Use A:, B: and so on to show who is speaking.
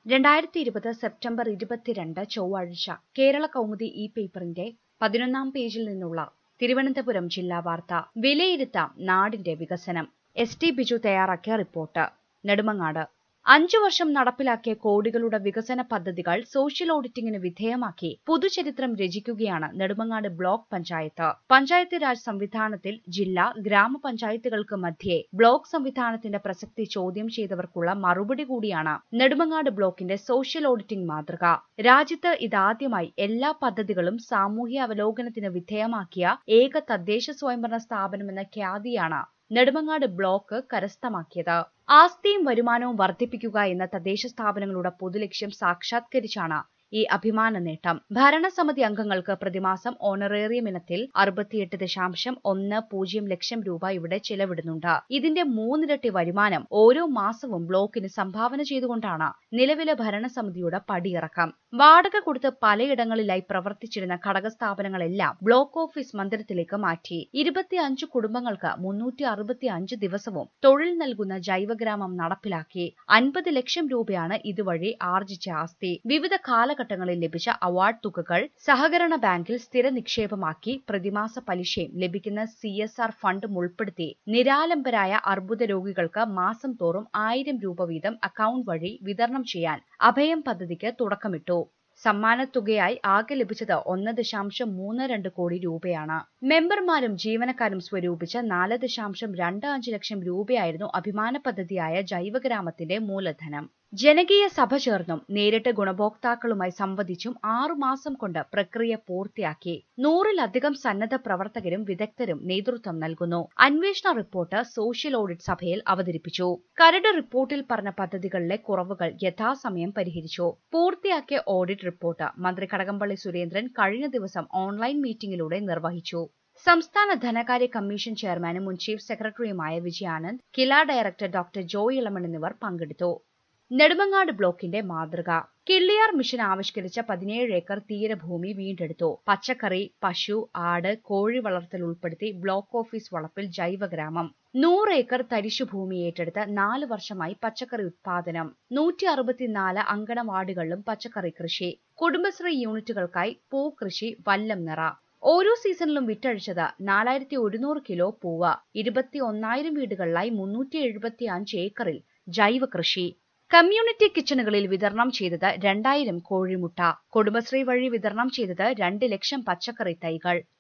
A: രണ്ടായിരത്തി ഇരുപത് സെപ്റ്റംബർ ഇരുപത്തിരണ്ട് ചൊവ്വാഴ്ച കേരള കൗമുദി ഇ പേപ്പറിന്റെ പതിനൊന്നാം പേജിൽ നിന്നുള്ള തിരുവനന്തപുരം ജില്ലാ വാർത്ത വിലയിരുത്താം നാടിന്റെ വികസനം എസ് ടി ബിജു തയ്യാറാക്കിയ റിപ്പോർട്ട് നെടുമങ്ങാട് അഞ്ചു വർഷം നടപ്പിലാക്കിയ കോടികളുടെ വികസന പദ്ധതികൾ സോഷ്യൽ ഓഡിറ്റിംഗിന് വിധേയമാക്കി പുതുചരിത്രം രചിക്കുകയാണ് നെടുമങ്ങാട് ബ്ലോക്ക് പഞ്ചായത്ത് പഞ്ചായത്ത് രാജ് സംവിധാനത്തിൽ ജില്ലാ ഗ്രാമപഞ്ചായത്തുകൾക്ക് മധ്യേ ബ്ലോക്ക് സംവിധാനത്തിന്റെ പ്രസക്തി ചോദ്യം ചെയ്തവർക്കുള്ള മറുപടി കൂടിയാണ് നെടുമങ്ങാട് ബ്ലോക്കിന്റെ സോഷ്യൽ ഓഡിറ്റിംഗ് മാതൃക രാജ്യത്ത് ഇതാദ്യമായി എല്ലാ പദ്ധതികളും സാമൂഹ്യ അവലോകനത്തിന് വിധേയമാക്കിയ ഏക തദ്ദേശ സ്വയംഭരണ സ്ഥാപനമെന്ന ഖ്യാതിയാണ് നെടുമങ്ങാട് ബ്ലോക്ക് കരസ്ഥമാക്കിയത് ആസ്തിയും വരുമാനവും വർദ്ധിപ്പിക്കുക എന്ന തദ്ദേശ സ്ഥാപനങ്ങളുടെ പൊതുലക്ഷ്യം സാക്ഷാത്കരിച്ചാണ് ഈ അഭിമാന നേട്ടം ഭരണസമിതി അംഗങ്ങൾക്ക് പ്രതിമാസം ഓണറേറിയം ഇനത്തിൽ അറുപത്തിയെട്ട് ദശാംശം ഒന്ന് പൂജ്യം ലക്ഷം രൂപ ഇവിടെ ചെലവിടുന്നുണ്ട് ഇതിന്റെ മൂന്നിരട്ടി വരുമാനം ഓരോ മാസവും ബ്ലോക്കിന് സംഭാവന ചെയ്തുകൊണ്ടാണ് നിലവിലെ ഭരണസമിതിയുടെ പടിയിറക്കം വാടക കൊടുത്ത് പലയിടങ്ങളിലായി പ്രവർത്തിച്ചിരുന്ന ഘടക സ്ഥാപനങ്ങളെല്ലാം ബ്ലോക്ക് ഓഫീസ് മന്ദിരത്തിലേക്ക് മാറ്റി ഇരുപത്തിയഞ്ച് കുടുംബങ്ങൾക്ക് മുന്നൂറ്റി അറുപത്തി അഞ്ച് ദിവസവും തൊഴിൽ നൽകുന്ന ജൈവഗ്രാമം നടപ്പിലാക്കി അൻപത് ലക്ഷം രൂപയാണ് ഇതുവഴി ആർജിച്ച ആസ്തി വിവിധ കാലഘട്ടങ്ങളിൽ ലഭിച്ച അവാർഡ് തുകകൾ സഹകരണ ബാങ്കിൽ സ്ഥിര നിക്ഷേപമാക്കി പ്രതിമാസ പലിശയും ലഭിക്കുന്ന സി എസ് ആർ ഫണ്ടും ഉൾപ്പെടുത്തി നിരാലംബരായ അർബുദ രോഗികൾക്ക് മാസം തോറും ആയിരം രൂപ വീതം അക്കൗണ്ട് വഴി വിതരണം ചെയ്യാൻ അഭയം പദ്ധതിക്ക് തുടക്കമിട്ടു സമ്മാനത്തുകയായി ആകെ ലഭിച്ചത് ഒന്ന് ദശാംശം മൂന്ന് രണ്ട് കോടി രൂപയാണ് മെമ്പർമാരും ജീവനക്കാരും സ്വരൂപിച്ച നാല് ദശാംശം രണ്ട് അഞ്ച് ലക്ഷം രൂപയായിരുന്നു അഭിമാന പദ്ധതിയായ ജൈവഗ്രാമത്തിന്റെ മൂലധനം ജനകീയ സഭ ചേർന്നും നേരിട്ട് ഗുണഭോക്താക്കളുമായി സംവദിച്ചും ആറുമാസം കൊണ്ട് പ്രക്രിയ പൂർത്തിയാക്കി നൂറിലധികം സന്നദ്ധ പ്രവർത്തകരും വിദഗ്ധരും നേതൃത്വം നൽകുന്നു അന്വേഷണ റിപ്പോർട്ട് സോഷ്യൽ ഓഡിറ്റ് സഭയിൽ അവതരിപ്പിച്ചു കരട് റിപ്പോർട്ടിൽ പറഞ്ഞ പദ്ധതികളിലെ കുറവുകൾ യഥാസമയം പരിഹരിച്ചു പൂർത്തിയാക്കിയ ഓഡിറ്റ് റിപ്പോർട്ട് മന്ത്രി കടകംപള്ളി സുരേന്ദ്രൻ കഴിഞ്ഞ ദിവസം ഓൺലൈൻ മീറ്റിംഗിലൂടെ നിർവഹിച്ചു സംസ്ഥാന ധനകാര്യ കമ്മീഷൻ ചെയർമാനും മുൻ ചീഫ് സെക്രട്ടറിയുമായ വിജയാനന്ദ് കില ഡയറക്ടർ ഡോക്ടർ ജോയ് ഇളമൺ എന്നിവർ പങ്കെടുത്തു നെടുമങ്ങാട് ബ്ലോക്കിന്റെ മാതൃക കിള്ളിയാർ മിഷൻ ആവിഷ്കരിച്ച പതിനേഴ് ഏക്കർ തീരഭൂമി വീണ്ടെടുത്തു പച്ചക്കറി പശു ആട് കോഴി വളർത്തൽ ഉൾപ്പെടുത്തി ബ്ലോക്ക് ഓഫീസ് വളപ്പിൽ ജൈവഗ്രാമം നൂറ് ഏക്കർ തരിശുഭൂമി ഏറ്റെടുത്ത് നാല് വർഷമായി പച്ചക്കറി ഉത്പാദനം നൂറ്റി അറുപത്തിനാല് അങ്കണവാടികളിലും പച്ചക്കറി കൃഷി കുടുംബശ്രീ യൂണിറ്റുകൾക്കായി പൂക്കൃഷി വല്ലം നിറ ഓരോ സീസണിലും വിറ്റഴിച്ചത് നാലായിരത്തി ഒരുന്നൂറ് കിലോ പൂവ് ഇരുപത്തി ഒന്നായിരം വീടുകളിലായി മുന്നൂറ്റി എഴുപത്തി അഞ്ച് ഏക്കറിൽ ജൈവ കൃഷി കമ്മ്യൂണിറ്റി കിച്ചണുകളിൽ വിതരണം ചെയ്തത് രണ്ടായിരം കോഴിമുട്ട കുടുംബശ്രീ വഴി വിതരണം ചെയ്തത് രണ്ട് ലക്ഷം പച്ചക്കറി തൈകൾ